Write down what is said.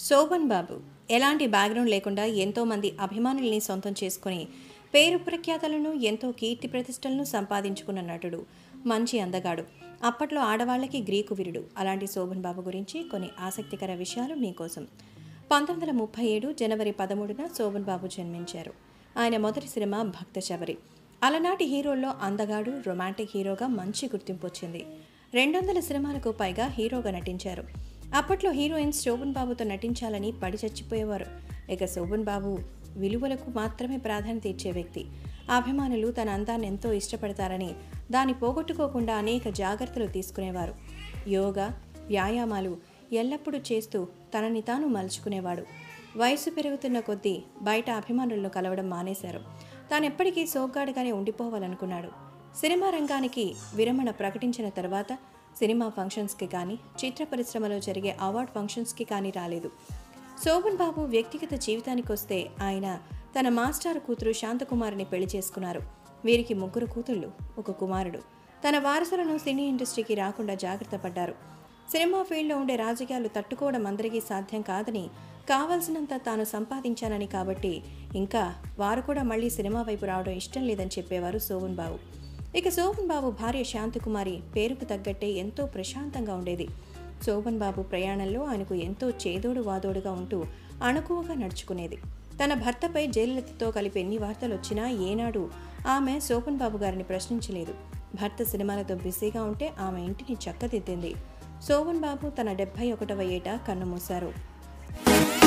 శోభన్ బాబు ఎలాంటి బ్యాక్గ్రౌండ్ లేకుండా ఎంతోమంది అభిమానుల్ని సొంతం చేసుకుని పేరు ప్రఖ్యాతలను ఎంతో కీర్తి ప్రతిష్టలను సంపాదించుకున్న నటుడు మంచి అందగాడు అప్పట్లో ఆడవాళ్ళకి గ్రీకు వీరుడు అలాంటి శోభన్ బాబు గురించి కొన్ని ఆసక్తికర విషయాలు మీకోసం పంతొమ్మిది వందల ముప్పై ఏడు జనవరి పదమూడున శోభన్ బాబు జన్మించారు ఆయన మొదటి సినిమా భక్త శబరి అలనాటి హీరోల్లో అందగాడు రొమాంటిక్ హీరోగా మంచి గుర్తింపు వచ్చింది రెండు వందల సినిమాలకు పైగా హీరోగా నటించారు అప్పట్లో హీరోయిన్స్ శోభన్ బాబుతో నటించాలని పడి చచ్చిపోయేవారు ఇక శోభన్ బాబు విలువలకు మాత్రమే ప్రాధాన్యత ఇచ్చే వ్యక్తి అభిమానులు తన అందాన్ని ఎంతో ఇష్టపడతారని దాన్ని పోగొట్టుకోకుండా అనేక జాగ్రత్తలు తీసుకునేవారు యోగా వ్యాయామాలు ఎల్లప్పుడూ చేస్తూ తనని తాను మలుచుకునేవాడు వయసు పెరుగుతున్న కొద్దీ బయట అభిమానులను కలవడం మానేశారు తాను ఎప్పటికీ సోగ్గాడుగానే ఉండిపోవాలనుకున్నాడు సినిమా రంగానికి విరమణ ప్రకటించిన తర్వాత సినిమా ఫంక్షన్స్కి కానీ చిత్ర పరిశ్రమలో జరిగే అవార్డ్ ఫంక్షన్స్కి కానీ రాలేదు శోభన్ బాబు వ్యక్తిగత జీవితానికి వస్తే ఆయన తన మాస్టర్ కూతురు శాంతకుమారిని పెళ్లి చేసుకున్నారు వీరికి ముగ్గురు కూతుళ్ళు ఒక కుమారుడు తన వారసులను సినీ ఇండస్ట్రీకి రాకుండా జాగ్రత్త పడ్డారు సినిమా ఫీల్డ్లో ఉండే రాజకీయాలు తట్టుకోవడం అందరికీ సాధ్యం కాదని కావాల్సినంత తాను సంపాదించానని కాబట్టి ఇంకా వారు కూడా మళ్ళీ సినిమా వైపు రావడం ఇష్టం లేదని చెప్పేవారు శోభన్ బాబు ఇక శోభన్ బాబు భార్య శాంతకుమారి పేరుకు తగ్గట్టే ఎంతో ప్రశాంతంగా ఉండేది శోభన్ బాబు ప్రయాణంలో ఆయనకు ఎంతో చేదోడు వాదోడుగా ఉంటూ అణకువగా నడుచుకునేది తన భర్తపై జయలలితతో కలిపి ఎన్ని వార్తలు వచ్చినా ఏనాడు ఆమె శోభన్ బాబు గారిని ప్రశ్నించలేదు భర్త సినిమాలతో బిజీగా ఉంటే ఆమె ఇంటిని చక్కదిద్దింది శోభన్ బాబు తన డెబ్బై ఒకటవ ఏట కన్నుమూశారు